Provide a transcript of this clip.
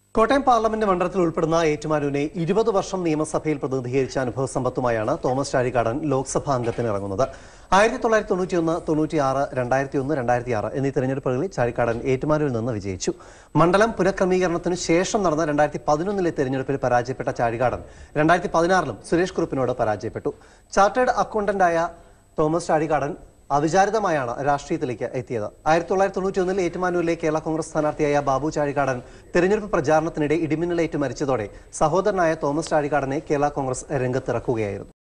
Kottayam parliament മണ്ഡലത്തിൽ ഉൾപ്പെടുന്ന ഏറ്റുമാനൂരിനെ ഇരുപത് വർഷം നിയമസഭയിൽ പ്രതിനിധീകരിച്ച അനുഭവ സമ്പത്തുമായാണ് തോമസ് ചാഴികാടൻ ലോക്സഭാ അംഗത്തിന് ഇറങ്ങുന്നത് ആയിരത്തി തൊള്ളായിരത്തി തൊണ്ണൂറ്റിയൊന്ന് തൊണ്ണൂറ്റിയാറ് രണ്ടായിരത്തി ഒന്ന് രണ്ടായിരത്തി ആറ് എന്നീ തെരഞ്ഞെടുപ്പുകളിൽ ചാഴിക്കാടൻ ഏറ്റുമാനൂരിൽ നിന്ന് വിജയിച്ചു മണ്ഡലം പുനഃക്രമീകരണത്തിനു ശേഷം നടന്ന രണ്ടായിരത്തി പതിനൊന്നിലെ തെരഞ്ഞെടുപ്പിൽ പരാജയപ്പെട്ട ചാഴികാടൻ രണ്ടായിരത്തി പതിനാറിലും സുരേഷ് കുറുപ്പിനോട് പരാജയപ്പെട്ടു ചാർട്ടേഡ് അക്കൗണ്ടന്റായ തോമസ് ചാഴികാടൻ അവിചാരിതമായാണ് രാഷ്ട്രീയത്തിലേക്ക് എത്തിയത് ആയിരത്തി തൊള്ളായിരത്തി തൊണ്ണൂറ്റി ഒന്നിൽ ഏറ്റുമാനൂരിലെ കേരള കോൺഗ്രസ് സ്ഥാനാർത്ഥിയായ ബാബു ചാഴികാടൻ തെരഞ്ഞെടുപ്പ് പ്രചാരണത്തിനിടെ ഇടിമിന്നലേറ്റ് മരിച്ചതോടെ സഹോദരനായ തോമസ് ചാഴികാടനെ കേരള കോൺഗ്രസ് രംഗത്തിറക്കുകയായിരുന്നു